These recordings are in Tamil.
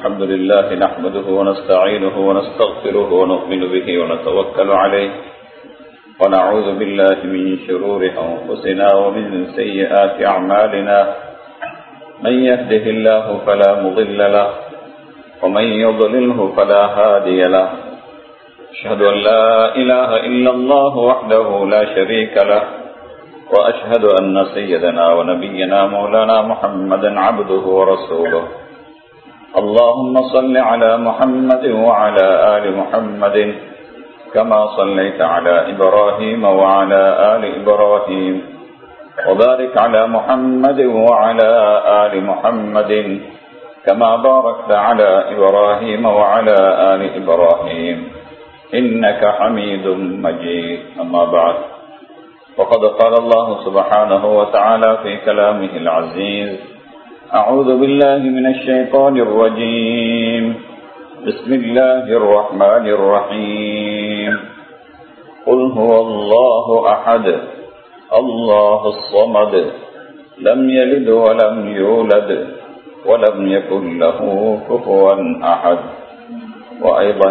الحمد لله نحمده ونستعينه ونستغفره ونؤمن به ونتوكل عليه ونعوذ بالله من شرور أنفسنا ومن سيئات أعمالنا من يهده الله فلا مضل له ومن يضلله فلا هادي له أشهد أن لا إله إلا الله وحده لا شريك له وأشهد أن سيدنا ونبينا مولانا محمدا عبده ورسوله اللهم صل على محمد وعلى آل محمد كما صليت على إبراهيم وعلى آل إبراهيم وبارك على محمد وعلى آل محمد كما باركت على إبراهيم وعلى آل إبراهيم إنك حميد مجيد أما بعد وقد قال الله سبحانه وتعالى في كلامه العزيز أعوذ بالله من الشيطان الرجيم بسم الله الرحمن الرحيم قل هو الله أحد الله الصمد لم يلد ولم يولد ولم يكن له كفوا أحد وأيضا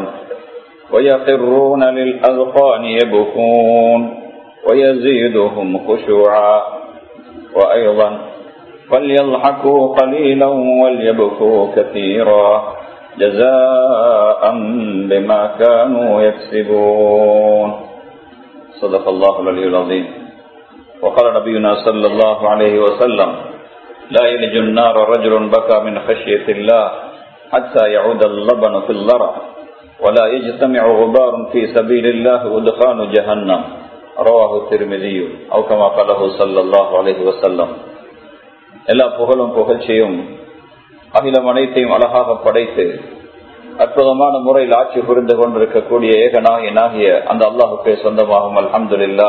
ويقرون للأذقان يبكون ويزيدهم خشوعا وأيضا فليضحكوا قليلا وليبكوا كثيرا جزاء بما كانوا يكسبون صدق الله العلي العظيم وقال نبينا صلى الله عليه وسلم لا يلج النار رجل بكى من خشية الله حتى يعود اللبن في الضرع ولا يجتمع غبار في سبيل الله ودخان جهنم رواه الترمذي او كما قاله صلى الله عليه وسلم எல்லா புகழும் புகழ்ச்சியும் அகிலம் அனைத்தையும் அழகாக படைத்து அற்புதமான முறையில் ஆட்சி புரிந்து கொண்டிருக்கக்கூடிய ஏகனாகிய அந்த அல்லாஹுக்கு சொந்தமாகும் அல்ஹம்துல்லா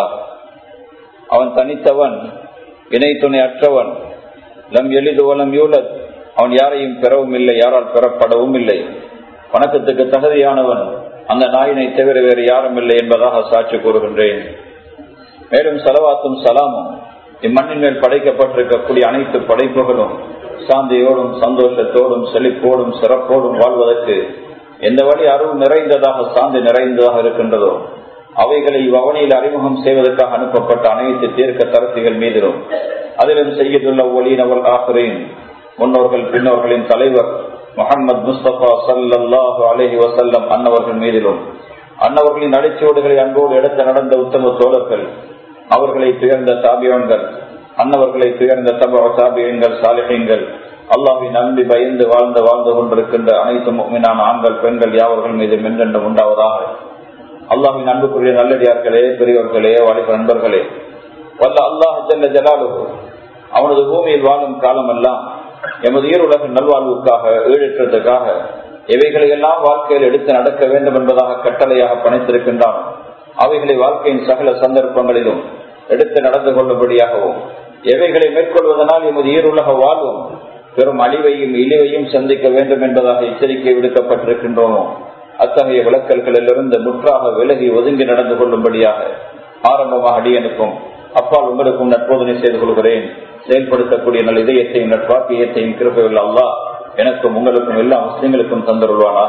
அவன் தனித்தவன் இணை துணை அற்றவன் லம் எளிதுவலம் யூலத் அவன் யாரையும் பெறவும் இல்லை யாரால் பெறப்படவும் இல்லை வணக்கத்துக்கு தகுதியானவன் அந்த நாயினை தவிர வேறு யாரும் இல்லை என்பதாக சாட்சி கூறுகின்றேன் மேலும் செலவாத்தும் சலாமும் இம்மண்ணின் மேல் படைக்கப்பட்டிருக்கக்கூடிய அனைத்து படைப்புகளும் சாந்தியோடும் சந்தோஷத்தோடும் செழிப்போடும் சிறப்போடும் வாழ்வதற்கு எந்த வழி அருள் நிறைந்ததாக சாந்தி நிறைந்ததாக இருக்கின்றதோ அவைகளை இவ்வவனியில் அறிமுகம் செய்வதற்காக அனுப்பப்பட்ட அனைத்து தீர்க்க தரசிகள் மீதிலும் அதிலும் செய்துள்ள ஒளியினவள் ஆகிறேன் முன்னோர்கள் பின்னோர்களின் தலைவர் முகமது முஸ்தபா சல்லாஹு அலஹி வசல்லம் அன்னவர்கள் மீதிலும் அன்னவர்களின் அடிச்சோடுகளை அன்போடு எடுத்து நடந்த உத்தம தோழர்கள் அவர்களை துயர்ந்த தாபியன்கள் அன்னவர்களை துயர்ந்த தப தாபியன்கள் சாலிகங்கள் அல்லாஹின் நம்பி பயந்து வாழ்ந்து வாழ்ந்து கொண்டிருக்கின்ற அனைத்து மீனான ஆண்கள் பெண்கள் யாவர்கள் மீது மென்றென்றும் உண்டாவதாக அல்லாஹின் அன்புக்குரிய நல்லடியார்களே பெரியவர்களே வாலிப நண்பர்களே வல்ல அல்லாஹ் ஜல்ல ஜலாலு அவனது பூமியில் வாழும் காலமெல்லாம் எமது ஈருலக நல்வாழ்வுக்காக ஈழற்றதுக்காக எவைகளை எல்லாம் வாழ்க்கையில் எடுத்து நடக்க வேண்டும் என்பதாக கட்டளையாக பணித்திருக்கின்றான் அவைகளை வாழ்க்கையின் சகல சந்தர்ப்பங்களிலும் எடுத்து நடந்து கொள்ளும்படியாகவும் எவைகளை மேற்கொள்வதனால் எமது ஈருலக வாழ்வும் பெரும் அழிவையும் இழிவையும் சந்திக்க வேண்டும் என்பதாக எச்சரிக்கை விடுக்கப்பட்டிருக்கின்றோமோ அத்தகைய விளக்கல்களிலிருந்து முற்றாக விலகி ஒதுங்கி நடந்து கொள்ளும்படியாக ஆரம்பமாக அடியனுக்கும் அப்பால் உங்களுக்கும் நற்போதனை செய்து கொள்கிறேன் செயல்படுத்தக்கூடிய நல்ல இதயத்தையும் நட்பாக்கியத்தையும் கிருப்பையுள்ள அல்லா எனக்கும் உங்களுக்கும் எல்லா முஸ்லிம்களுக்கும் தந்தருள்வானாக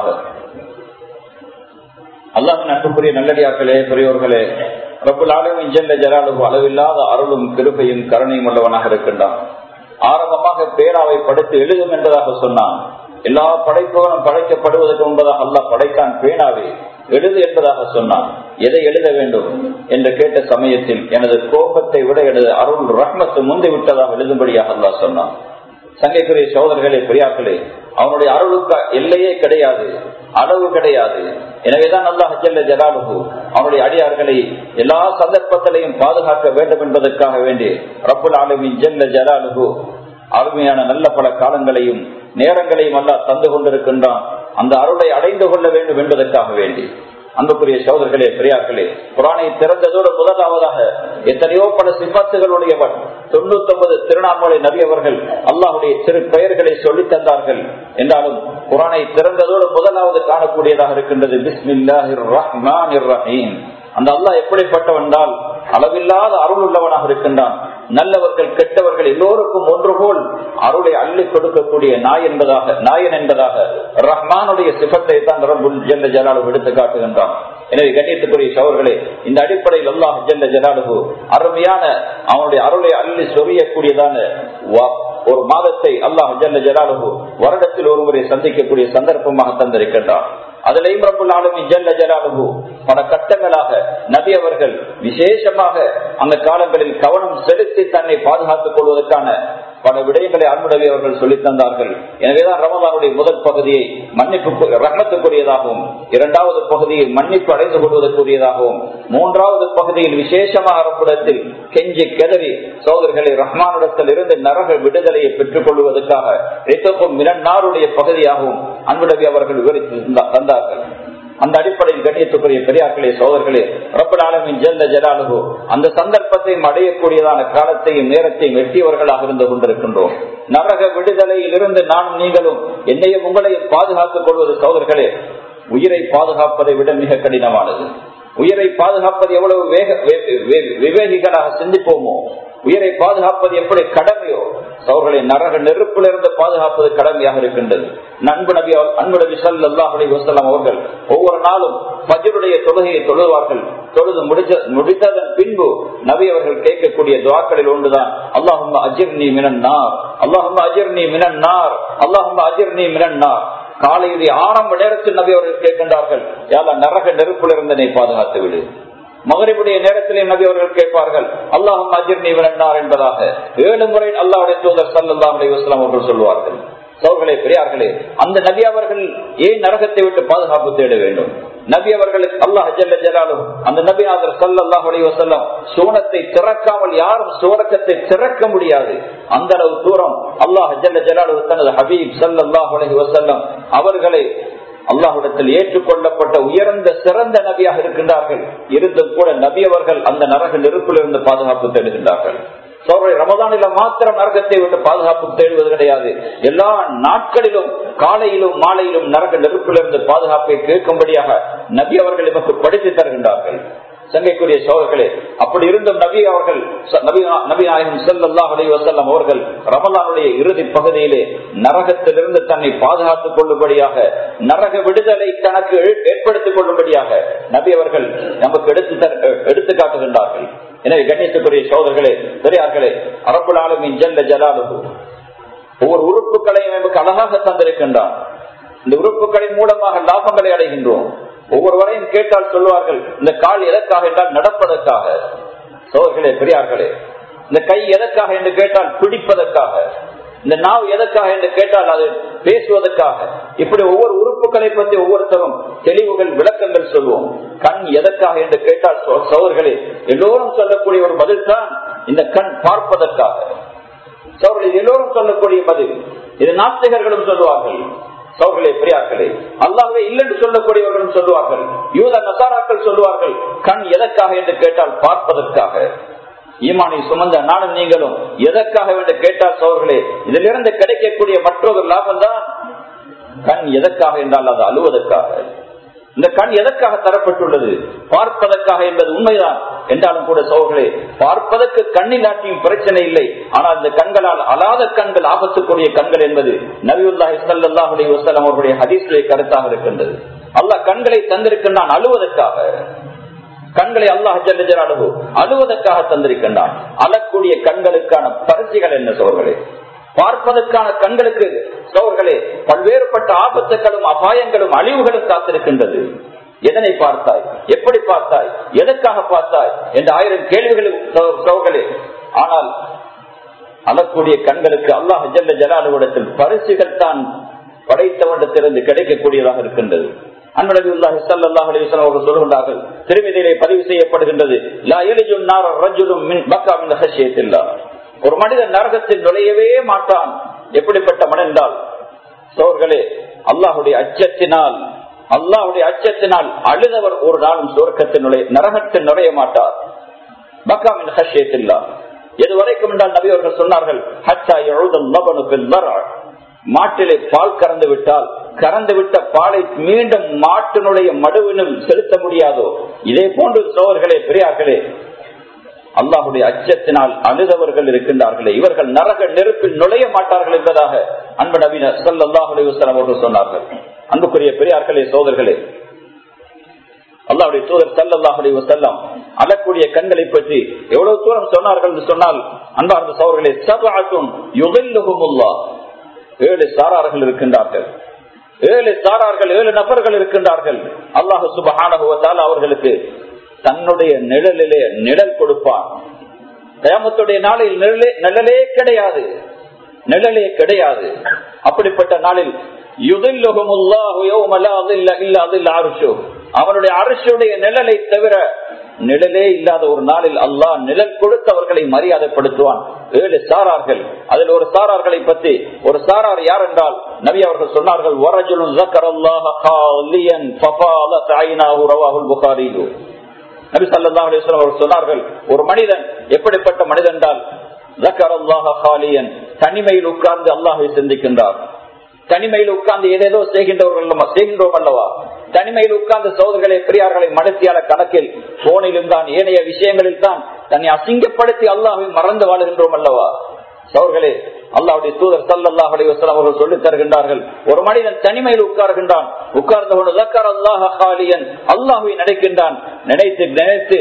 அல்லாஹின் அன்புக்குரிய நல்லடியாக்களே பெரியோர்களே ரப்புல் ஆலமின் ஜெல்ல ஜலாலுக்கு அளவில்லாத அருளும் கிருப்பையும் கருணையும் உள்ளவனாக இருக்கின்றான் ஆரம்பமாக பேராவை படைத்து எழுதும் என்பதாக சொன்னான் எல்லா படைப்புகளும் படைக்கப்படுவதற்கு முன்பதாக அல்லாஹ் படைத்தான் பேனாவே எழுது என்பதாக சொன்னான் எதை எழுத வேண்டும் என்று கேட்ட சமயத்தில் எனது கோபத்தை விட எனது அருள் ரஹ்மத்து முந்தி விட்டதாக எழுதும்படியாக அல்லாஹ் சொன்னான் சங்கைக்குரிய சோதர்களே பெரியாக்களே அவனுடைய அருளுக்கு எல்லையே கிடையாது அளவு கிடையாது எனவேதான் அல்லாஹ் ஜல்ல ஜலாலுகு அவனுடைய அடியார்களை எல்லா சந்தர்ப்பத்திலையும் பாதுகாக்க வேண்டும் என்பதற்காக வேண்டி ரப்புல் ஆலமின் ஜல்ல ஜலாலுகு அருமையான நல்ல பல காலங்களையும் நேரங்களையும் அல்லாஹ் தந்து கொண்டிருக்கின்றான் அந்த அருளை அடைந்து கொள்ள வேண்டும் என்பதற்காக வேண்டி அன்புக்குரிய சோதர்களே பெரியார்களே குரானை திறந்ததோடு முதலாவதாக எத்தனையோ பல சிம்மத்துகளுடையவன் தொண்ணூத்தி ஒன்பது திருவண்ணாமலை நபியவர்கள் அல்லாஹுடைய திரு பெயர்களை சொல்லி தந்தார்கள் என்றாலும் குரானை திறந்ததோடு முதலாவது காணக்கூடியதாக இருக்கின்றது பிஸ்மில்லாஹிர் ரஹ்மான் ரஹீம் அந்த அல்லாஹ் எப்படிப்பட்டவன் அளவில்லாத அருள் உள்ளவனாக இருக்கின்றான் நல்லவர்கள் கெட்டவர்கள் எல்லோருக்கும் ஒன்று போல் அருளை அள்ளி கொடுக்கக்கூடிய நாய் என்பதாக நாயன் என்பதாக ரஹ்மானுடைய சிபத்தை தான் ரபுல் ஜெல்ல ஜலாலு எடுத்து காட்டுகின்றான் எனவே கண்ணியத்துக்குரிய சவர்களே இந்த அடிப்படையில் அல்லாஹ் ஜெல்ல ஜலாலுகு அருமையான அவனுடைய அருளை அள்ளி சொரியக்கூடியதான ஒரு மாதத்தை அல்லாஹ் ஜல்ல ஜலாலுகு வருடத்தில் ஒருமுறை சந்திக்கக்கூடிய சந்தர்ப்பமாக தந்திருக்கின்றார் அதிலையும் ரபுல் ஆலமி ஜல்ல ஜலாலுகு பல கட்டங்களாக நபி அவர்கள் விசேஷமாக அந்த காலங்களில் கவனம் செலுத்தி தன்னை பாதுகாத்துக் கொள்வதற்கான பல விடயங்களை அன்புடவே அவர்கள் சொல்லித் தந்தார்கள் எனவேதான் ரமதானுடைய முதல் பகுதியை மன்னிப்பு ரகத்துக்குரியதாகவும் இரண்டாவது பகுதியில் மன்னிப்பு அடைந்து கொள்வதற்குரியதாகவும் மூன்றாவது பகுதியில் விசேஷமாக அரப்பிடத்தில் கெஞ்சி கெதறி சோதர்களை ரஹ்மானிடத்தில் இருந்து நரக விடுதலையை பெற்றுக் கொள்வதற்காக ரித்தக்கும் மிரண்டாருடைய பகுதியாகவும் அன்புடவே அவர்கள் விவரித்து தந்தார்கள் அந்த அடிப்படையில் கண்ணியத்துக்குரிய பெரியார்களே சோதர்களே ரப்படாலமின் ஜெல்ல ஜலாலுகோ அந்த சந்தர்ப்பத்தையும் அடையக்கூடியதான காலத்தையும் நேரத்தையும் எட்டியவர்களாக இருந்து கொண்டிருக்கின்றோம் நரக விடுதலையில் இருந்து நானும் நீங்களும் என்னையும் உங்களையும் பாதுகாத்துக் கொள்வது சோதர்களே உயிரை பாதுகாப்பதை விட மிக கடினமானது உயிரை பாதுகாப்பது எவ்வளவு வேக விவேகிகளாக சிந்திப்போமோ உயிரை பாதுகாப்பது எப்படி கடமையோ அவர்களை நரக நெருப்பிலிருந்து பாதுகாப்பது கடமையாக இருக்கின்றது நண்பு நபி அன்பு நபி சல்லாஹலி வசலாம் அவர்கள் ஒவ்வொரு நாளும் பஜருடைய தொழுகையை தொழுவார்கள் தொழுது முடிச்ச முடித்ததன் பின்பு நபி அவர்கள் கேட்கக்கூடிய துவாக்களில் ஒன்றுதான் அல்லாஹும் அஜிர் நீ மினன்னார் அல்லாஹும் அஜிர் நீ மினன்னார் அல்லாஹும் அஜிர் நீ மினன்னார் காலையுடைய ஆரம்ப நேரத்தில் நபி அவர்கள் கேட்கின்றார்கள் யாரா நரக நெருப்பிலிருந்து என்னை பாதுகாத்து விடு மகரிபுடைய நேரத்திலே நபி அவர்கள் கேட்பார்கள் அல்லாஹும் அஜிர் நீ விரண்டார் என்பதாக ஏழு முறை அல்லாவுடைய தூதர் சல்லா அலி வஸ்லாம் அவர்கள் சொல்வார்கள் சோர்களே பெரியார்களே அந்த நபி அவர்கள் ஏன் நரகத்தை விட்டு பாதுகாப்பு தேட வேண்டும் நபி அவர்களுக்கு அல்லாஹ் ஜல்ல ஜலாலும் அந்த நபிநாதர் சல்லாஹ் அலி வசல்லம் சோனத்தை திறக்காமல் யாரும் சோரக்கத்தை திறக்க முடியாது அந்த அளவு தூரம் அல்லாஹ் ஜல்ல ஜலாலு தனது ஹபீப் சல்லாஹ் அலி வசல்லம் அவர்களை அல்லாஹுடத்தில் ஏற்றுக்கொள்ளப்பட்ட உயர்ந்த சிறந்த நபியாக இருக்கின்றார்கள் இருந்தும் கூட நபி அவர்கள் அந்த நரக நெருப்பிலிருந்து பாதுகாப்பு தேடுகின்றார்கள் ரமதானில மாத்திரம் நரகத்தை விட்டு பாதுகாப்பு தேடுவது கிடையாது எல்லா நாட்களிலும் காலையிலும் மாலையிலும் நரக நெருப்பிலிருந்து பாதுகாப்பை கேட்கும்படியாக நபி அவர்கள் நமக்கு படித்து தருகின்றார்கள் சங்கைக்குரிய சோழர்களே அப்படி இருந்தும் நபி அவர்கள் நபி நாயகம் செல்லல்லாஹ் அலி வசல்லம் அவர்கள் ரமலானுடைய இறுதி பகுதியிலே நரகத்திலிருந்து தன்னை பாதுகாத்துக் கொள்ளும்படியாக நரக விடுதலை தனக்கு ஏற்படுத்திக் கொள்ளும்படியாக நபி அவர்கள் நமக்கு எடுத்து எடுத்து காட்டுகின்றார்கள் எனவே கண்ணியத்துக்குரிய சோதர்களே பெரியார்களே அரபுல் ஆலமின் ஜல்ல ஜலாலுகு ஒவ்வொரு உறுப்புகளையும் நமக்கு அழகாக தந்திருக்கின்றான் இந்த உறுப்புகளின் மூலமாக லாபங்களை அடைகின்றோம் ஒவ்வொருவரையும் கேட்டால் சொல்லுவார்கள் இந்த கால் எதற்காக என்றால் நடப்பதற்காக சோதர்களே பெரியார்களே இந்த கை எதற்காக என்று கேட்டால் பிடிப்பதற்காக இந்த நாவ் எதற்காக என்று கேட்டால் அது பேசுவதற்காக இப்படி ஒவ்வொரு உறுப்புகளை பற்றி ஒவ்வொருத்தரும் தெளிவுகள் விளக்கங்கள் சொல்லுவோம் கண் எதற்காக என்று கேட்டால் சோதர்களே எல்லோரும் சொல்லக்கூடிய ஒரு பதில் தான் இந்த கண் பார்ப்பதற்காக சோழர்கள் எல்லோரும் சொல்லக்கூடிய பதில் இது நாஸ்திகர்களும் சொல்லுவார்கள் சோர்களே பிரியாக்களே அல்லாஹே இல்லைன்னு சொல்லக்கூடியவர்களும் சொல்லுவார்கள் யூத நசாராக்கள் சொல்லுவார்கள் கண் எதற்காக என்று கேட்டால் பார்ப்பதற்காக ஈமானை சுமந்த நானும் நீங்களும் எதற்காக என்று கேட்டால் சோர்களே இதிலிருந்து கிடைக்கக்கூடிய மற்றொரு லாபம் தான் கண் எதற்காக என்றால் அது அழுவதற்காக இந்த கண் எதற்காக தரப்பட்டுள்ளது பார்ப்பதற்காக என்பது உண்மைதான் என்றாலும் கூட சோர்களே பார்ப்பதற்கு கண்ணில் ஆட்டியும் பிரச்சனை இல்லை ஆனால் இந்த கண்களால் அலாத கண்கள் ஆபத்துக்குரிய கண்கள் என்பது நபியுல்லாஹி சல்லாஹ் அலி வசலம் அவருடைய ஹதீஸ்களை கருத்தாக இருக்கின்றது அல்லாஹ் கண்களை தந்திருக்கின்றான் அழுவதற்காக கண்களை அல்லாஹ் ஜல்லஜரானு அழுவதற்காக தந்திருக்கின்றான் அழக்கூடிய கண்களுக்கான பரிசுகள் என்ன சோர்களே பார்ப்பதற்கான கண்களுக்கு சோர்களே பல்வேறுபட்ட ஆபத்துகளும் அபாயங்களும் அழிவுகளும் காத்திருக்கின்றது எதனை பார்த்தாய் எப்படி பார்த்தாய் எதற்காக பார்த்தாய் என்ற ஆயிரம் கேள்விகளும் சோர்களே ஆனால் அழக்கூடிய கண்களுக்கு அல்லாஹ் ஜல்ல ஜலாலுவிடத்தில் பரிசுகள் தான் படைத்தவண்டத்திலிருந்து கிடைக்கக்கூடியதாக இருக்கின்றது அன்புல்லாஹி சல்லாஹ் அலிவசன் அவர்கள் சொல்கின்றார்கள் திருமதியிலே பதிவு செய்யப்படுகின்றது லா எலிஜும் நார ரஜுலும் மின் பக்கா மின் ஹஷியத்தில்லா ஒரு மனிதன் நரகத்தில் நுழையவே மாட்டான் எப்படிப்பட்ட மனிதன் என்றால் சோர்களே அல்லாஹுடைய அச்சத்தினால் அல்லாஹுடைய அச்சத்தினால் அழுதவர் ஒரு நாளும் சுவர்க்கத்தில் நுழைய நரகத்தில் நுழைய மாட்டார் பக்காமின் ஹஷியத்தில்லா எது வரைக்கும் என்றால் நபி அவர்கள் சொன்னார்கள் ஹச்சா எழுதல் லபனு மாட்டிலே பால் கறந்து விட்டால் கறந்து விட்ட பாலை மீண்டும் மாட்டினுடைய மடுவினும் செலுத்த முடியாதோ இதே போன்று சோழர்களே பெரியார்களே அல்லாஹுடைய அச்சத்தினால் அழுதவர்கள் இருக்கின்றார்களே இவர்கள் நரக நெருப்பில் நுழைய மாட்டார்கள் என்பதாக அன்பு நவீன சல்லாஹுலே வசலம் அவர்கள் சொன்னார்கள் அன்புக்குரிய பெரியார்களே சோதர்களே அல்லாவுடைய தூதர் சல்லாஹுடைய வசல்லம் அழக்கூடிய கண்களை பற்றி எவ்வளவு தூரம் சொன்னார்கள் என்று சொன்னால் அன்பார்ந்த சோழர்களே சபாத்தும் யுகல்லுகுமுல்லா ஏழு சாரார்கள் இருக்கின்றார்கள் ஏழு சாரார்கள் ஏழு நபர்கள் இருக்கின்றார்கள் அல்லாஹு சுபஹானுவத்தால் அவர்களுக்கு தன்னுடைய நிழலிலே நிழல் கொடுப்பான் கயாமத்துடைய நாளில் நிழலே நிழலே கிடையாது நிழலே கிடையாது அப்படிப்பட்ட நாளில் அவனுடைய அரசுடைய நிழலை தவிர நிழலே இல்லாத ஒரு நாளில் அல்லாஹ் நிழல் கொடுத்து அவர்களை மரியாதைப்படுத்துவான் ஏழு சாரார்கள் அதில் ஒரு சாரார்களை பற்றி ஒரு சாரார் யார் என்றால் நபி அவர்கள் சொன்னார்கள் நபி சல்லா அலிஸ்லாம் அவர்கள் சொன்னார்கள் ஒரு மனிதன் எப்படிப்பட்ட மனிதன் என்றால் தனிமையில் உட்கார்ந்து அல்லாஹை சிந்திக்கின்றார் தனிமையில் உட்கார்ந்து ஏதேதோ செய்கின்றவர்கள் செய்கின்றோம் அல்லவா தனிமையில் உட்கார்ந்து சோதர்களை பெரியார்களை மடத்தியால கணக்கில் போனிலும் தான் ஏனைய விஷயங்களில் தான் தன்னை அசிங்கப்படுத்தி அல்லாஹை மறந்து வாழுகின்றோம் அல்லவா சோர்களே அல்லாவுடைய தூதர் சல்லாஹ் அலைவசம் அவர்கள் சொல்லித் தருகின்றார்கள் ஒரு மனிதன் தனிமையில் உட்கார்கின்றான் உட்கார்ந்து கொண்டு அல்லாஹுவை நினைக்கின்றான் நினைத்து நினைத்து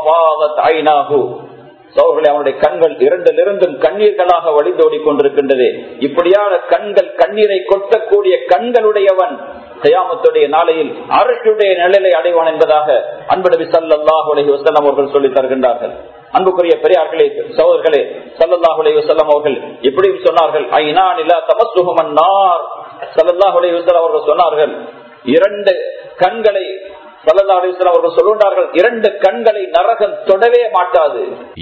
சோழர்களே அவனுடைய கண்கள் இரண்டிலிருந்தும் கண்ணீர்களாக வழிந்தோடி கொண்டிருக்கின்றது இப்படியான கண்கள் கண்ணீரை கொட்டக்கூடிய கண்களுடையவன் கயாமத்துடைய நாளையில் அரசுடைய நிழலை அடைவான் என்பதாக அன்புடவி சல்லாஹ் உலகி வசல்லம் அவர்கள் சொல்லித் தருகின்றார்கள் அன்புக்குரிய பெரியார்களே சகோதரர்களே சல்லல்லாஹ் உலகி வசல்லம் அவர்கள் எப்படியும் சொன்னார்கள் ஐநா நிலா தமசுகமன் நார் சல்லல்லாஹ் உலகி வசல்லம் அவர்கள் சொன்னார்கள் இரண்டு கண்களை சல்லல்லா அலிஸ்லாம் அவர்கள் சொல்லுகிறார்கள் இரண்டு கண்களை நரகம் தொடவே மாட்டாது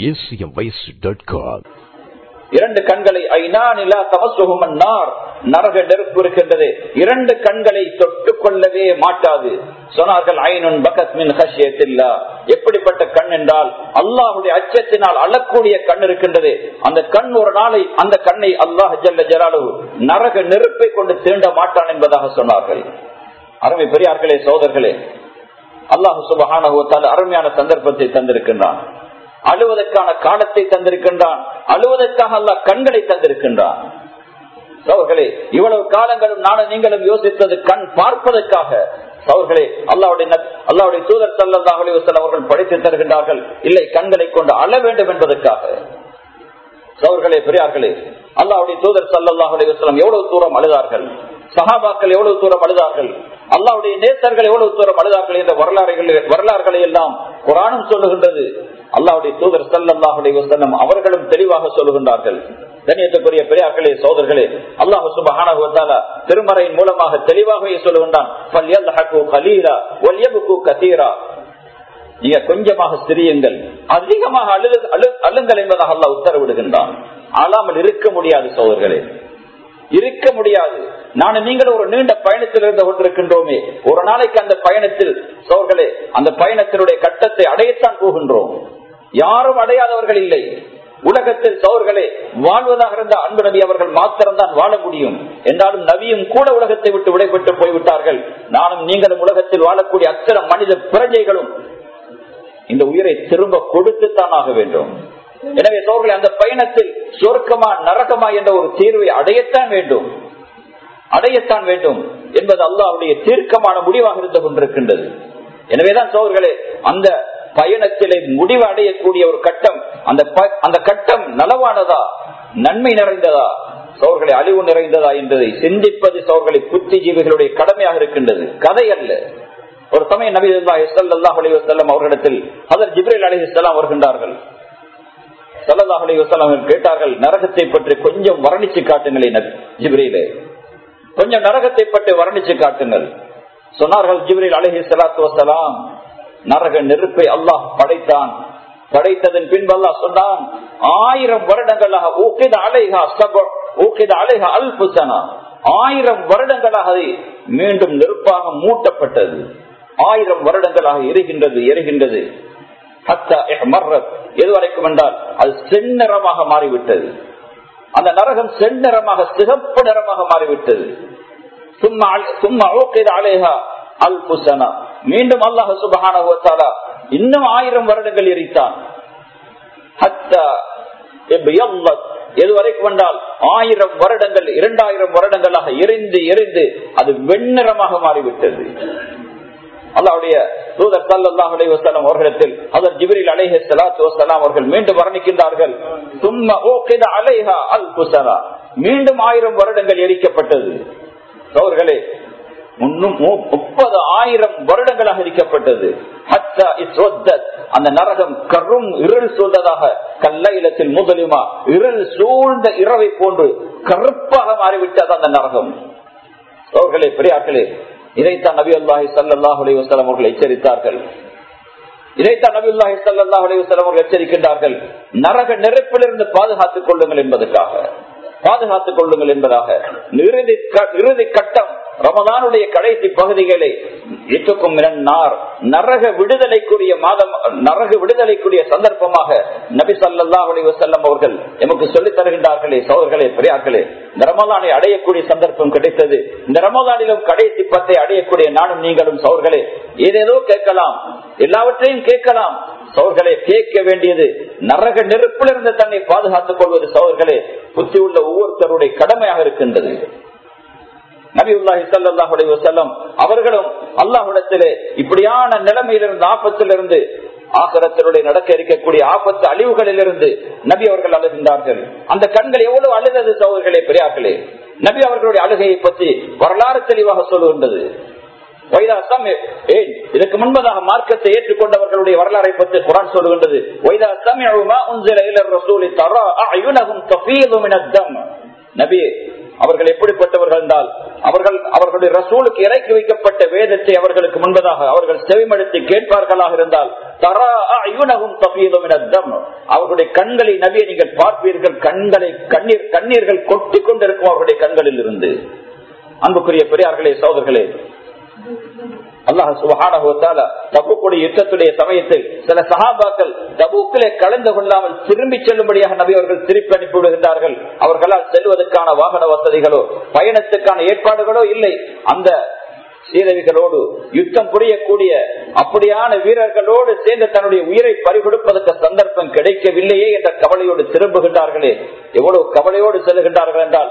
இரண்டு கண்களை ஐநா நிலா தமசுகமன் நார் நரக நெருப்பு இருக்கின்றது இரண்டு கண்களை தொட்டுக் கொள்ளவே மாட்டாது சொன்னார்கள் ஐநுன் பகத் மின் ஹஷியத்தில்லா எப்படிப்பட்ட கண் என்றால் அல்லாஹுடைய அச்சத்தினால் அழக்கூடிய கண் இருக்கின்றது அந்த கண் ஒரு நாளை அந்த கண்ணை அல்லாஹ் ஜல்ல ஜலாலு நரக நெருப்பை கொண்டு தீண்ட மாட்டான் என்பதாக சொன்னார்கள் அருமை பெரியார்களே சோதர்களே அல்லாஹு சுபஹான அருமையான சந்தர்ப்பத்தை தந்திருக்கின்றான் அழுவதற்கான காலத்தை தந்திருக்கின்றான் அழுவதற்காக அல்லாஹ் கண்களை தந்திருக்கின்றான் சவர்களே இவ்வளவு காலங்களும் நானும் நீங்களும் யோசித்தது கண் பார்ப்பதற்காக சவர்களே அல்லாவுடைய அல்லாவுடைய தூதர் சல்லா அலிவசல் அவர்கள் படித்து தருகின்றார்கள் இல்லை கண்களை கொண்டு அழ வேண்டும் என்பதற்காக சவர்களே பெரியார்களே அல்லாவுடைய தூதர் சல்லாஹ் அலிவசலம் எவ்வளவு தூரம் அழுதார்கள் சஹாபாக்கள் எவ்வளவு தூரம் அழுதார்கள் அல்லாவுடைய நேசர்கள் எவ்வளவு தூரம் அழுதார்கள் என்ற வரலாறுகள் வரலாறுகளை எல்லாம் குரானும் சொல்லுகின்றது அல்லாவுடைய தூதர் சல்லாஹுடைய வசனம் அவர்களும் தெளிவாக சொல்லுகின்றார்கள் கண்ணியத்துக்குரிய பெரியார்களே சோதர்களே அல்லாஹு சுபஹான திருமறையின் மூலமாக தெளிவாகவே சொல்லுகின்றான் நீங்க கொஞ்சமாக சிரியுங்கள் அதிகமாக அழு அழுங்கள் என்பதாக அல்லாஹ் உத்தரவிடுகின்றான் ஆளாமல் இருக்க முடியாது சோதர்களே இருக்க முடியாது நான் நீங்கள் ஒரு நீண்ட பயணத்தில் இருந்து கொண்டிருக்கின்றோமே ஒரு நாளைக்கு அந்த பயணத்தில் சோர்களே அந்த பயணத்தினுடைய கட்டத்தை அடையத்தான் போகின்றோம் யாரும் அடையாதவர்கள் இல்லை உலகத்தில் சோர்களே வாழ்வதாக இருந்த அன்பு நபி அவர்கள் மாத்திரம்தான் வாழ முடியும் என்றாலும் நபியும் கூட உலகத்தை விட்டு விடைபெற்று போய்விட்டார்கள் நானும் நீங்களும் உலகத்தில் வாழக்கூடிய அத்தனை மனித பிரஜைகளும் இந்த உயிரை திரும்ப கொடுத்துத்தான் ஆக வேண்டும் எனவே சோழர்கள் அந்த பயணத்தில் சொர்க்கமா நரகமா என்ற ஒரு தீர்வை அடையத்தான் வேண்டும் அடையத்தான் வேண்டும் என்பது அல்லாவுடைய தீர்க்கமான முடிவாக இருந்து கொண்டிருக்கின்றது எனவேதான் சோழர்களே அந்த பயணத்திலே முடிவு அடையக்கூடிய ஒரு கட்டம் அந்த அந்த கட்டம் நலவானதா நன்மை நிறைந்ததா சோழர்களை அழிவு நிறைந்ததா என்பதை சிந்திப்பது சோழர்களை புத்திஜீவிகளுடைய கடமையாக இருக்கின்றது கதை அல்ல ஒரு சமயம் நபி அல்லாஹ் அலிவசல்லம் அவர்களிடத்தில் அதர் ஜிப்ரேல் அலி இஸ்லாம் வருகின்றார்கள் சல்லாஹ் அலி வசலம் கேட்டார்கள் நரகத்தை பற்றி கொஞ்சம் வர்ணிச்சு காட்டுங்களேன் ஜிப்ரீலே கொஞ்சம் நரகத்தை பற்றி வர்ணிச்சு காட்டுங்கள் சொன்னார்கள் ஜிப்ரீல் அலஹி சலாத்து வசலாம் நரக நெருப்பை அல்லாஹ் படைத்தான் படைத்ததன் பின்பு அல்லாஹ் சொன்னான் ஆயிரம் வருடங்களாக ஊக்கித அலைஹா சப ஊக்கித அலைஹா அல் புசனா ஆயிரம் வருடங்களாக அது மீண்டும் நெருப்பாக மூட்டப்பட்டது ஆயிரம் வருடங்களாக எரிகின்றது எரிகின்றது எதுவரைக்கும் என்றால் அது செந்நிறமாக மாறிவிட்டது அந்த நரகம் செந்நிறமாக சிகப்பு நிறமாக மாறிவிட்டது சும்மா சும்மா அலேஹா அல் புசனா மீண்டும் அல்லாஹ் சுபஹான இன்னும் ஆயிரம் வருடங்கள் எரித்தான் ஹத்தா இப்யல்லத் எதுவரைக்கும் வந்தால் ஆயிரம் வருடங்கள் இரண்டாயிரம் வருடங்களாக எரிந்து எரிந்து அது வெண்ணிறமாக மாறிவிட்டது அல்லாவுடைய தூதர் சல்லாஹ் அலி வசலாம் அவர்களிடத்தில் அதர் ஜிபிரில் அலேஹ் சலாத்து வசலாம் அவர்கள் மீண்டும் வர்ணிக்கின்றார்கள் சும்மா ஓகேத அலைஹா அல் குசரா மீண்டும் ஆயிரம் வருடங்கள் எரிக்கப்பட்டது அவர்களே முப்பது ஆயிரம் வருடங்களாக எரிக்கப்பட்டது அந்த நரகம் கரும் இருள் சூழ்ந்ததாக கல்லையிலத்தில் முதலிமா இருள் சூழ்ந்த இரவை போன்று கருப்பாக மாறிவிட்டது அந்த நரகம் அவர்களே பெரியார்களே இதைத்தான் நபி அல்லாஹி சல்லாஹ் அலி வசலம் அவர்கள் எச்சரித்தார்கள் இதைத்தான் நபி அல்லாஹி சல்லாஹ் அலி வசலம் அவர்கள் எச்சரிக்கின்றார்கள் நரக நெருப்பிலிருந்து பாதுகாத்துக் கொள்ளுங்கள் என்பதற்காக பாதுகாத்துக் கொள்ளுங்கள் என்பதாக இறுதி இறுதி கட்டம் ரமதானுடைய கடைசி பகுதிகளை எட்டுக்கும் நார் நரக விடுதலைக்குரிய மாதம் நரக விடுதலைக்குரிய சந்தர்ப்பமாக நபி சல்லா அலி வசல்லம் அவர்கள் எமக்கு சொல்லித் தருகின்றார்களே சோதர்களே பெரியார்களே இந்த ரமதானை அடையக்கூடிய சந்தர்ப்பம் கிடைத்தது இந்த ரமதானிலும் கடைசி பத்தை அடையக்கூடிய நானும் நீங்களும் சோர்களே ஏதேதோ கேட்கலாம் எல்லாவற்றையும் கேட்கலாம் சோர்களே கேட்க வேண்டியது நரக நெருப்பிலிருந்து தன்னை பாதுகாத்துக் கொள்வது சோர்களே புத்தி உள்ள ஒவ்வொருத்தருடைய கடமையாக இருக்கின்றது நபி உல்லாஹி சல்லாஹ் வசல்லம் அவர்களும் அல்லாஹுடத்திலே இப்படியான நிலைமையிலிருந்து ஆபத்திலிருந்து ஆகரத்தினுடைய நடக்க இருக்கக்கூடிய ஆபத்து அழிவுகளிலிருந்து நபி அவர்கள் அழுகின்றார்கள் அந்த கண்கள் எவ்வளவு அழுதது சோதர்களே பெரியார்களே நபி அவர்களுடைய அழுகையை பற்றி வரலாறு தெளிவாக சொல்லுகின்றது இதற்கு முன்பதாக மார்க்கத்தை ஏற்றுக்கொண்டவர்களுடைய வரலாறை பற்றி குரான் சொல்லுகின்றது நபி அவர்கள் எப்படிப்பட்டவர்கள் என்றால் அவர்கள் அவர்களுடைய ரசூலுக்கு இறக்கி வைக்கப்பட்ட வேதத்தை அவர்களுக்கு முன்பதாக அவர்கள் செவிமடுத்து கேட்பார்களாக இருந்தால் அவர்களுடைய கண்களை நபியை நீங்கள் பார்ப்பீர்கள் கண்களை கண்ணீர் கண்ணீர்கள் கொட்டி கொண்டிருக்கும் அவர்களுடைய கண்களில் இருந்து அன்புக்குரிய பெரியார்களே சோதர்களே அல்லாஹ் சுபஹானஹுவத்தால தபுக்குடைய யுத்தத்துடைய சமயத்தில் சில சகாபாக்கள் தபுக்கிலே கலந்து கொள்ளாமல் திரும்பி செல்லும்படியாக நபி அவர்கள் திருப்பி அனுப்பிவிடுகின்றார்கள் அவர்களால் செல்வதற்கான வாகன வசதிகளோ பயணத்துக்கான ஏற்பாடுகளோ இல்லை அந்த சீரவிகளோடு யுத்தம் புரியக்கூடிய அப்படியான வீரர்களோடு சேர்ந்து தன்னுடைய உயிரை பறிகொடுப்பதற்கு சந்தர்ப்பம் கிடைக்கவில்லையே என்ற கவலையோடு திரும்புகின்றார்களே எவ்வளவு கவலையோடு செல்லுகின்றார்கள் என்றால்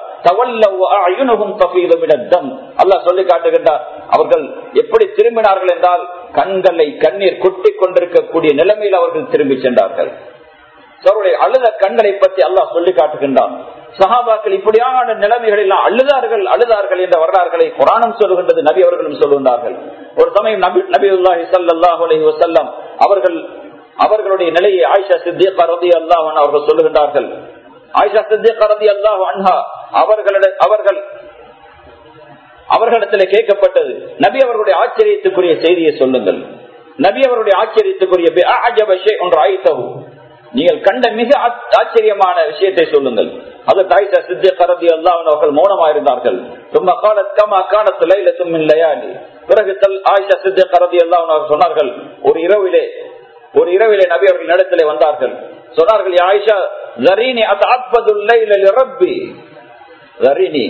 அல்லாஹ் சொல்லி காட்டுகின்றார் அவர்கள் எப்படி திரும்பினார்கள் என்றால் கண்களை கண்ணீர் கொட்டி கொண்டிருக்கக்கூடிய நிலைமையில் அவர்கள் திரும்பி சென்றார்கள் அவருடைய அழுத கண்களை பற்றி அல்லாஹ் சொல்லி காட்டுகின்றான் சஹாபாக்கள் இப்படியான நிலைமைகளில் அழுதார்கள் அழுதார்கள் என்ற வரலாறுகளை குரானும் சொல்லுகின்றது நபி அவர்களும் சொல்லுகின்றார்கள் ஒரு சமயம் நபி நபி உல்லாஹி சல்லாஹ் அலி வசல்லம் அவர்கள் அவர்களுடைய நிலையை ஆயிஷா சித்திகா ரதி அல்லாஹ் அவர்கள் சொல்லுகின்றார்கள் ஆயிஷா சித்திகா ரதி அல்லாஹ் அன்ஹா அவர்களிட அவர்கள் அவர்களிடத்தில் கேட்கப்பட்டது நபி அவர்களுடைய ஆச்சரியத்துக்குரிய செய்தியை சொல்லுங்கள் நபி அவருடைய ஆச்சரியத்துக்குரிய ஒன்று ஆயித்தவும் நீங்கள் கண்ட மிக ஆச்சரியமான விஷயத்தை சொல்லுங்கள் அது தாய்சா சித்திய கரதி அல்லாஹ் அவர்கள் மௌனமா இருந்தார்கள் சும்மா காலத்தமா காலத்துல இல்ல தும்மில்லையாடி பிறகு ஆயிஷா சித்திய கரதி அல்லாஹ் சொன்னார்கள் ஒரு இரவிலே ஒரு இரவிலே நபி அவர்கள் இடத்திலே வந்தார்கள் சொன்னார்கள் ஆயிஷா ஜரீனி அது அத்பதுல்லை ரப்பி ஜரீனி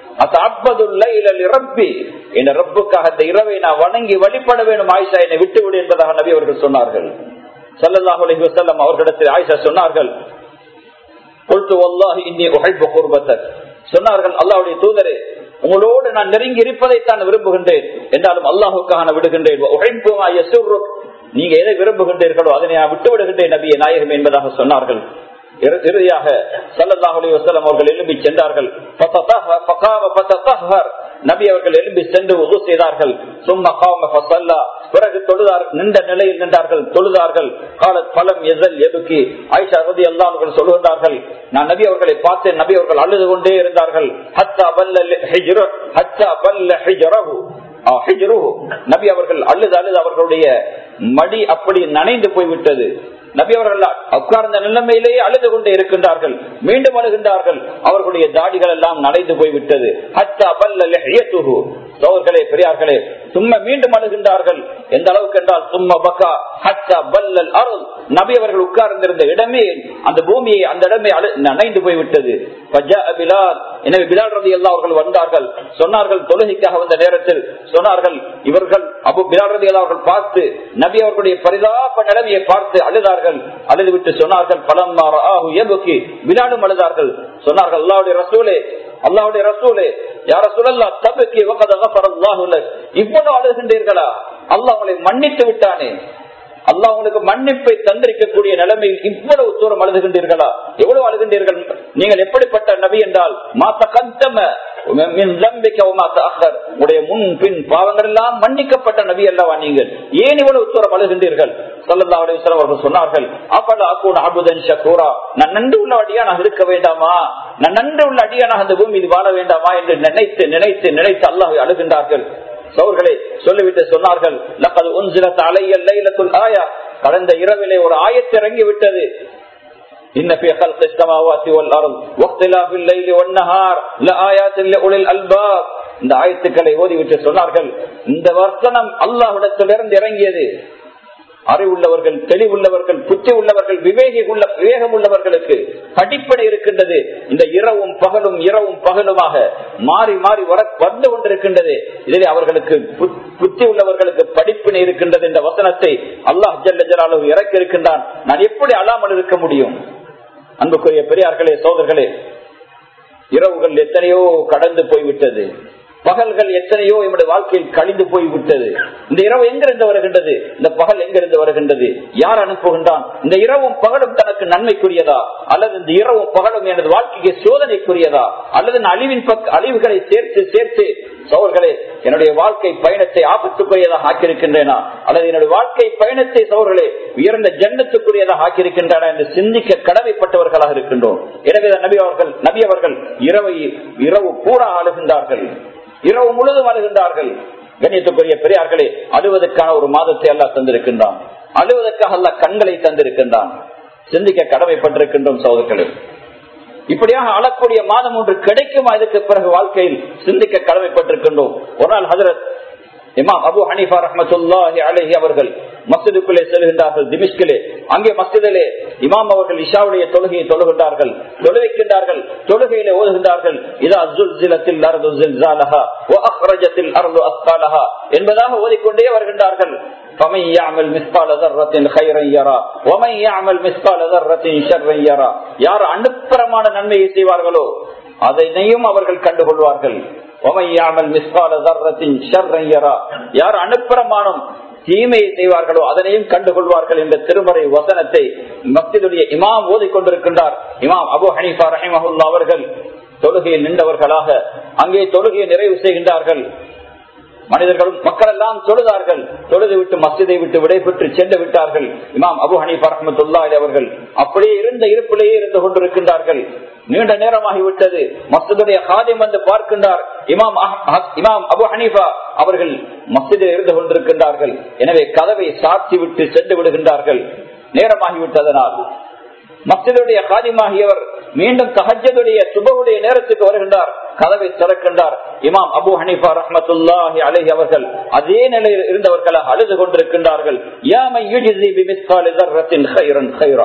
ரப்புக்காக இந்த இரவை நான் வணங்கி வழிபட வேண்டும் ஆயிஷா என்னை விட்டுவிடு என்பதாக நபி அவர்கள் சொன்னார்கள் சல்லாஹ் அலி வசல்லம் அவர்களிடத்தில் ஆயிஷா சொன்னார்கள் சொன்னார்கள் அல்லாவுடைய தூதரே உங்களோடு நான் நெருங்கி இருப்பதைத்தான் விரும்புகின்றேன் என்றாலும் அல்லாஹுக்காக நான் விடுகின்றேன் நீங்க எதை விரும்புகின்றீர்களோ அதனை நான் விட்டு விடுகின்றேன் நபியை நாயகம் என்பதாக சொன்னார்கள் இறுதியாக சல்லாஹ் அலி வசலம் அவர்கள் எழும்பி சென்றார்கள் நபி அவர்கள் எழும்பி சென்று உது செய்தார்கள் சும்மா பிறகு தொழுதார் நின்ற நிலையில் நின்றார்கள் தொழுதார்கள் கால பலம் எதல் எதுக்கி ஆயிஷா ரதி அல்லா அவர்கள் சொல்லுகின்றார்கள் நான் நபி அவர்களை பார்த்தேன் நபி அவர்கள் அழுது கொண்டே இருந்தார்கள் ஹத்தா பல்ல ஹத்தா பல்ல நபி அவர்கள் அழுது அழுது அவர்களுடைய மடி அப்படி நனைந்து போய்விட்டது நபி அவர்கள் உட்கார்ந்த நிலைமையிலேயே அழுது கொண்டே இருக்கின்றார்கள் மீண்டும் அழுகின்றார்கள் அவர்களுடைய தாடிகள் எல்லாம் நனைந்து போய்விட்டது சோர்களே பெரியார்களே சும்மா மீண்டும் அழுகின்றார்கள் எந்த அளவுக்கு என்றால் சும்மா பக்கா ஹச்சா பல்லல் அருள் நபி அவர்கள் உட்கார்ந்திருந்த இடமே அந்த பூமியை அந்த இடமே நனைந்து போய்விட்டது பிலால் எனவே பிலால் ரதி அல்லா அவர்கள் வந்தார்கள் சொன்னார்கள் தொழுகைக்காக வந்த நேரத்தில் சொன்னார்கள் இவர்கள் அபு பிலால் ரதி அல்லா அவர்கள் பார்த்து நபி அவர்களுடைய பரிதாப நிலைமையை பார்த்து அழுதார்கள் அழுதார்கள் அழுது விட்டு சொன்னார்கள் பலம் எபுக்கி வினாடும் அழுதார்கள் சொன்னார்கள் அல்லாவுடைய ரசூலே அல்லாவுடைய ரசூலே யார சொல்லல்லா தபுக்கி இவ்வளவு அழுகின்றீர்களா அல்லாஹ் உங்களை மன்னித்து விட்டானே அல்லாஹ் உங்களுக்கு மன்னிப்பை தந்திருக்கக்கூடிய நிலைமையில் இவ்வளவு தூரம் அழுதுகின்றீர்களா எவ்வளவு அழுகின்றீர்கள் நீங்கள் எப்படிப்பட்ட நபி என்றால் மாத்த கந்தம உடைய முன் பின் பாவங்கள் எல்லாம் மன்னிக்கப்பட்ட நபி அல்லவா நீங்கள் ஏன் இவ்வளவு தூரம் அழுகின்றீர்கள் சல்லா அலிஸ்லாம் அவர்கள் சொன்னார்கள் அப்பல அக்கூன் அபுதன் ஷக்கூரா நான் நன்றி உள்ள அடியானாக இருக்க வேண்டாமா நான் நன்றி உள்ள அடியானாக அந்த பூமி வாழ வேண்டாமா என்று நினைத்து நினைத்து நினைத்து அல்லாஹ் அழுகின்றார்கள் சோர்களே சொல்லிவிட்டு சொன்னார்கள் ஆயா கடந்த இரவிலே ஒரு ஆயத்து இறங்கி விட்டது إن في خلق السماوات والأرض واختلاف الليل والنهار لآيات لأولي الألباب இந்த ஆயத்துக்களை ஓதிவிட்டு சொன்னார்கள் இந்த வர்த்தனம் அல்லாஹ்விடத்திலிருந்து இறங்கியது அறிவுள்ளவர்கள் தெளிவுள்ளவர்கள் புத்தி உள்ளவர்கள் விவேகி உள்ள விவேகம் உள்ளவர்களுக்கு படிப்படை இருக்கின்றது இந்த இரவும் பகலும் இரவும் பகலுமாக மாறி மாறி வர வந்து கொண்டிருக்கின்றது இதிலே அவர்களுக்கு புத்தி உள்ளவர்களுக்கு படிப்பினை இருக்கின்றது என்ற வசனத்தை அல்லாஹ் ஜல்ல ஜலாலு இறக்கி இருக்கின்றான் நான் எப்படி அழாமல் இருக்க முடியும் அன்புக்குரிய பெரியார்களே சோதர்களே இரவுகள் எத்தனையோ கடந்து போய்விட்டது பகல்கள் எத்தனையோ என்னுடைய வாழ்க்கையில் கழிந்து போய் விட்டது இந்த இரவு எங்கிருந்து வருகின்றது இந்த பகல் எங்கிருந்து வருகின்றது யார் அனுப்புகின்றான் இந்த இரவும் பகலும் தனக்கு நன்மைக்குரியதா அல்லது இந்த இரவும் பகலும் எனது வாழ்க்கைக்கு சோதனைக்குரியதா அல்லது அழிவின் பக்க அழிவுகளை சேர்த்து சேர்த்து சோர்களே என்னுடைய வாழ்க்கை பயணத்தை ஆபத்துக்குரியதாக ஆக்கியிருக்கின்றேனா அல்லது என்னுடைய வாழ்க்கை பயணத்தை சோர்களே உயர்ந்த ஜன்னத்துக்குரியதாக ஆக்கியிருக்கின்றன என்று சிந்திக்க கடமைப்பட்டவர்களாக இருக்கின்றோம் எனவே நபி அவர்கள் நபி அவர்கள் இரவை இரவு பூரா ஆளுகின்றார்கள் இரவு முழுதும் அழுகின்றார்கள் கண்ணியத்துக்குரிய பெரியார்களே அழுவதற்கான ஒரு மாதத்தை அல்ல தந்திருக்கின்றான் அழுவதற்காக அல்ல கண்களை தந்திருக்கின்றான் சிந்திக்க கடமைப்பட்டிருக்கின்றோம் சோதர்களே இப்படியாக அழக்கூடிய மாதம் ஒன்று கிடைக்குமா இதுக்கு பிறகு வாழ்க்கையில் சிந்திக்க கடமைப்பட்டிருக்கின்றோம் ஒரு நாள் ஹசரத் இமாம் அபு ஹனீஃபா ரஹமத்துல்லாஹி அலஹி அவர்கள் மஸ்ஜிதுக்குள்ளே செல்கின்றார்கள் திமிஷ்கிலே அங்கே மஸ்ஜிதிலே இமாம் அவர்கள் இஷாவுடைய தொழுகையை தொழுகின்றார்கள் தொழுவிக்கின்றார்கள் தொழுகையிலே ஓதுகின்றார்கள் இதா ஜுல்சிலத்தில் அர்து ஜில்சாலஹா வ அஹ்ரஜத்தில் அர்து அஸ்காலஹா என்பதாக ஓதிக்கொண்டே வருகின்றார்கள் فمن يعمل مثقال ذرة خيرا يرى ومن يعمل مثقال ذرة شرا يرى யார் அனுப்புறமான நன்மையை செய்வார்களோ அதனையும் அவர்கள் கண்டுகொள்வார்கள் யார் அனுப்புறமானும் தீமையை செய்வார்களோ அதனையும் கண்டுகொள்வார்கள் என்ற திருமறை வசனத்தை மத்தியுடைய இமாம் ஓதிக்கொண்டிருக்கின்றார் இமாம் அபு ஹனீஃபா ரஹிமஹுல்லா அவர்கள் தொழுகையில் நின்றவர்களாக அங்கே தொழுகையை நிறைவு செய்கின்றார்கள் மனிதர்களும் மக்கள் எல்லாம் தொழுதார்கள் தொழுது விட்டு மசிதை விட்டு விடைபெற்று சென்று விட்டார்கள் இமாம் அபு ஹனீஃபா ரஹமத்துல்லாஹி அவர்கள் அப்படியே இருந்த இருப்பிலேயே இருந்து கொண்டிருக்கின்றார்கள் நீண்ட நேரமாகிவிட்டது மசதுடைய காதியம் வந்து பார்க்கின்றார் இமாம் இமாம் அபு ஹனீஃபா அவர்கள் மசிதில் இருந்து கொண்டிருக்கின்றார்கள் எனவே கதவை சாத்தி விட்டு சென்று விடுகின்றார்கள் நேரமாகிவிட்டதனால் மசிதுடைய காதியமாகியவர் மீண்டும் தஹஜதுடைய சுபகுடைய நேரத்துக்கு வருகின்றார் கதவை திறக்கின்றார் இமாம் அபு ஹனீஃபா ரஹமத்துல்லாஹி அலஹி அவர்கள் அதே நிலையில் இருந்தவர்களாக அழுது கொண்டிருக்கின்றார்கள் யாமை யுஜிசி பிமிஸ்காலி தர்ரத்தின் ஹைரன் ஹைரா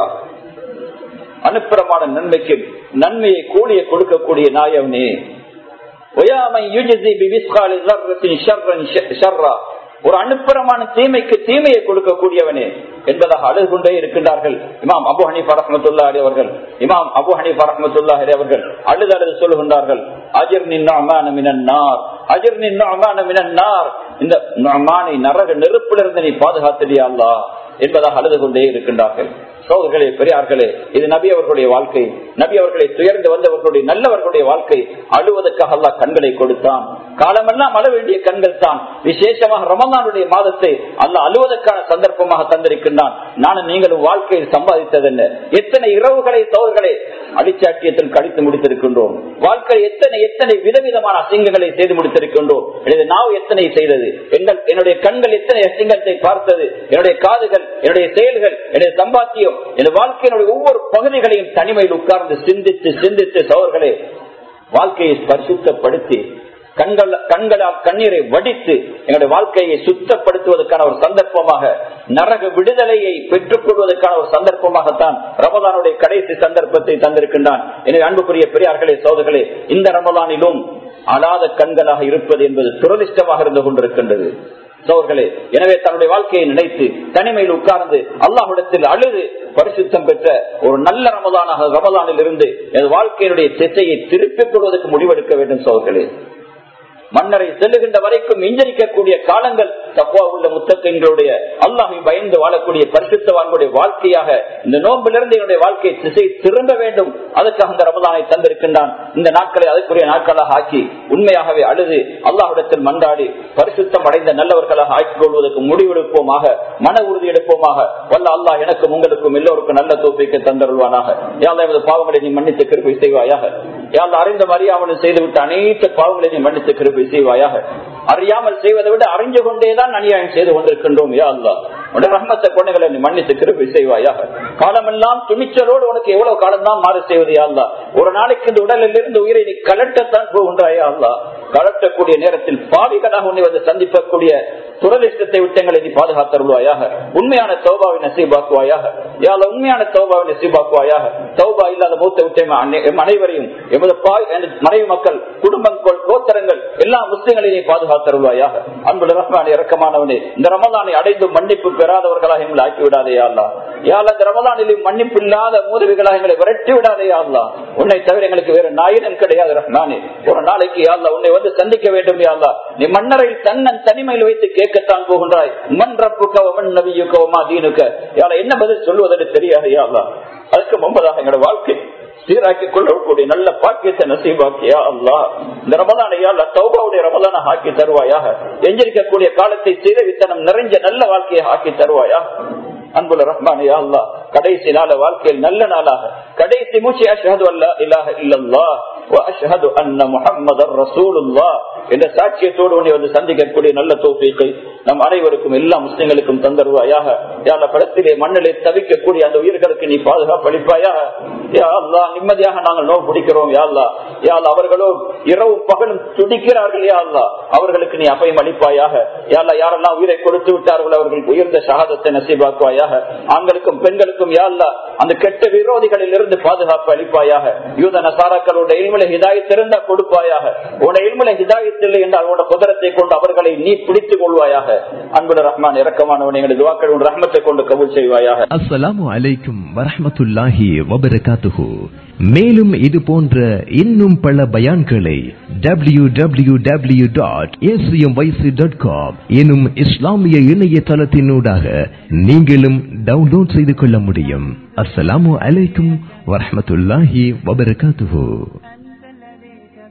அனுப்புறமான நன்மைக்கு நன்மையை கூலிய கொடுக்கக்கூடிய நாயவனே ஒயாமை யுஜிசி பிமிஸ்காலி தர்ரத்தின் ஷர்ரன் ஷர்ரா ஒரு அனுப்புறமான தீமைக்கு தீமையை கொடுக்கக்கூடியவனே என்பதாக அழுது கொண்டே இருக்கின்றார்கள் இமாம் அபு ஹனீஃபா ரஹமத்துல்லா அலி அவர்கள் இமாம் அபு ஹனீஃபா ரஹமத்துல்லா அலி அவர்கள் அழுது அழுது சொல்லுகின்றார்கள் அஜர் நின்னார் அஜர் நின்னார் இந்த நொமானை நரக நெருப்பிலிருந்து நீ பாதுகாத்தடியா அல்லா என்பதாக அழுது கொண்டே இருக்கின்றார்கள் சோதர்களே பெரியார்களே இது நபி அவர்களுடைய வாழ்க்கை நபி அவர்களை துயர்ந்து வந்தவர்களுடைய நல்லவர்களுடைய வாழ்க்கை அழுவதற்காக அல்லா கண்களை கொடுத்தான் காலமெல்லாம் அழ வேண்டிய கண்கள் தான் விசேஷமாக ரமதானுடைய மாதத்தை அல்ல அழுவதற்கான சந்தர்ப்பமாக தந்திருக்கின்றான் நானும் நீங்களும் வாழ்க்கையில் சம்பாதித்தது என்ன எத்தனை இரவுகளை சோதர்களே அடிச்சாட்டியத்தில் கழித்து முடித்திருக்கின்றோம் வாழ்க்கை எத்தனை எத்தனை விதவிதமான அசிங்கங்களை செய்து முடித்திருக்கின்றோம் எனது நாவு எத்தனை செய்தது எங்கள் என்னுடைய கண்கள் எத்தனை அசிங்கத்தை பார்த்தது என்னுடைய காதுகள் என்னுடைய செயல்கள் என்னுடைய சம்பாத்தியம் என் வாழ்க்கையினுடைய ஒவ்வொரு பகுதிகளையும் தனிமையில் உட்கார்ந்து சிந்தித்து சிந்தித்து சோர்களே வாழ்க்கையை பரிசுத்தப்படுத்தி கண்கள் கண்களால் கண்ணீரை வடித்து எங்களுடைய வாழ்க்கையை சுத்தப்படுத்துவதற்கான ஒரு சந்தர்ப்பமாக நரக விடுதலையை பெற்றுக் கொள்வதற்கான ஒரு சந்தர்ப்பமாகத்தான் ரமதானுடைய கடைசி சந்தர்ப்பத்தை தந்திருக்கின்றான் எனவே அன்புக்குரிய பெரியார்களே சோதர்களே இந்த ரமதானிலும் அழாத கண்களாக இருப்பது என்பது துரதிஷ்டமாக இருந்து கொண்டிருக்கின்றது சோர்களே எனவே தன்னுடைய வாழ்க்கையை நினைத்து தனிமையில் உட்கார்ந்து அல்லாஹிடத்தில் அழுது பரிசுத்தம் பெற்ற ஒரு நல்ல ரமதானாக ரமதானில் இருந்து எனது வாழ்க்கையினுடைய திசையை திருப்பிக் கொள்வதற்கு முடிவெடுக்க வேண்டும் சோர்களே மன்னரை செல்லுகின்ற வரைக்கும் எஞ்சரிக்கக்கூடிய காலங்கள் தப்பா உள்ள முத்தகங்களுடைய அல்லாஹை பயந்து வாழக்கூடிய பரிசுத்தவான்களுடைய வாழ்க்கையாக இந்த நோம்பிலிருந்து என்னுடைய வாழ்க்கையை திசை திரும்ப வேண்டும் அதற்காக அந்த ரமதானை தந்திருக்கின்றான் இந்த நாட்களை அதற்குரிய நாட்களாக ஆக்கி உண்மையாகவே அழுது அல்லாஹிடத்தில் மன்றாடி பரிசுத்தம் அடைந்த நல்லவர்களாக ஆக்கிக் கொள்வதற்கு முடிவெடுப்போமாக மன உறுதி எடுப்போமாக வல்ல அல்லாஹ் எனக்கும் உங்களுக்கும் எல்லோருக்கும் நல்ல தோப்பிக்க தந்தருள்வானாக யாழ்லா எமது பாவங்களை நீ மன்னித்து கிருப்பை செய்வாயாக யாழ்லா அறிந்த மரியாமல் செய்துவிட்டு அனைத்து பாவங்களை நீ மன்னித்து கிருப்பை செய்வாயாக அறியாமல் செய்வதை விட அறிஞ்சு கொண்டேதான் அநியாயம் செய்து கொண்டிருக்கின்றோம் யா அல்லா உடைய ரஹ்மத்தை கொண்டைகளை நீ மன்னித்து கிருப்பை செய்வாயாக காலமெல்லாம் துணிச்சலோடு உனக்கு எவ்வளவு காலம் தான் மாறு செய்வது யா அல்லா ஒரு நாளைக்கு இந்த உடலில் இருந்து உயிரை நீ கலட்டத்தான் போகின்றாயா அல்லா கலட்டக்கூடிய நேரத்தில் பாவிகளாக உன்னை வந்து சந்திக்கக்கூடிய துரதிஷ்டத்தை விட்டங்களை நீ பாதுகாத்தருள்வாயாக உண்மையான தௌபாவை நசீபாக்குவாயாக யால உண்மையான தௌபாவை நசீபாக்குவாயாக தௌபா இல்லாத மூத்த விட்டை எம் அனைவரையும் எமது பாய் மனைவி மக்கள் குடும்பங்கள் கோத்தரங்கள் எல்லா முஸ்லிம்களையும் நீ பாதுகாத்தருள்வாயாக அன்பு ரஹ்மான் இறக்கமானவனே இந்த ரமலானை அடைந்து மன்னிப்பு பெறாதவர்களாக எங்களை ஆக்கி விடாதே யாழ்லா யாழ் இந்த ரமலானிலும் மன்னிப்பு இல்லாத மூதவிகளாக எங்களை விரட்டி விடாதே யாழ்லா உன்னை தவிர எங்களுக்கு வேற நாயினம் கிடையாது ரஹ்மானே ஒரு நாளைக்கு யாழ்லா உன்னை வந்து சந்திக்க வேண்டும் யாழ்லா நீ மன்னரையில் தன்னன் தனிமையில் வைத்து கேட்கத்தான் போகின்றாய் மண் ரப்புக்க மண் நபியுக்கவமா தீனுக்க யாழ என்ன பதில் சொல்வதற்கு தெரியாது யாழ்லா அதுக்கு முன்பதாக எங்களோட வாழ்க்கை சீராக்கி கொள்ளக்கூடிய நல்ல பாக்கியத்தை நசீபாக்கியா அல்லா இந்த ரமதானையா தௌபாவுடைய ரமதான ஆக்கி தருவாயாக எஞ்சிருக்கக்கூடிய காலத்தை சீரவித்தனம் நிறைஞ்ச நல்ல வாழ்க்கையை ஆக்கி தருவாயா அன்புல ரஹ்மானையா அல்லா கடைசி நாள வாழ்க்கையில் நல்ல நாளாக கடைசி மூச்சு அஷஹது அல்லா இலாக இல்லல்லா அஷஹது அன்ன முஹம்மது ரசூலுல்லா என்ற சாட்சியத்தோடு உன்னை வந்து சந்திக்கக்கூடிய நல்ல தோப்பிக்கை நம் அனைவருக்கும் எல்லா முஸ்லிம்களுக்கும் தந்தருவாயாக யாழ படத்திலே மண்ணிலே தவிக்கக்கூடிய அந்த உயிர்களுக்கு நீ பாதுகாப்பு அளிப்பாயாக யா அல்லா நிம்மதியாக நாங்கள் நோய் பிடிக்கிறோம் யாழ்லா யாழ் அவர்களோ இரவும் பகலும் துடிக்கிறார்கள் யாழ்லா அவர்களுக்கு நீ அபயம் அளிப்பாயாக யாழ்லா யாரெல்லாம் உயிரை கொடுத்து விட்டார்கள் அவர்கள் உயர்ந்த சகாதத்தை நசீபாக்குவாயாக ஆண்களுக்கும் பெண்களுக்கும் யாழ்லா அந்த கெட்ட விரோதிகளில் இருந்து பாதுகாப்பு அளிப்பாயாக யூத நசாராக்களுடைய இல்முலை ஹிதாயத் இருந்தா கொடுப்பாயாக உன இல்முலை ஹிதாயத் இல்லை என்றால் உன குதிரத்தை கொண்டு அவர்களை நீ பிடித்துக் கொள்வாயாக அன்புட ரஹ்மான் இறக்கமானவன் எங்களது துவாக்கள் உன் ரஹ்மத்தை கொண்டு கபூல் செய்வாயாக அஸ்ஸலாமு அலைக்கும் வரஹமத்துல்லாஹி வபரகாத்துஹு மேலும் இது போன்ற இன்னும் பல பயான்களை W W W dot dot com எனும் இஸ்லாமிய இணையதளத்தினூடாக நீங்களும் டவுன்லோட் செய்து கொள்ள முடியும் அஸ்ஸலாமு அலைக்கும் வரஹமத்துல்லாஹி வபரகாத்துஹு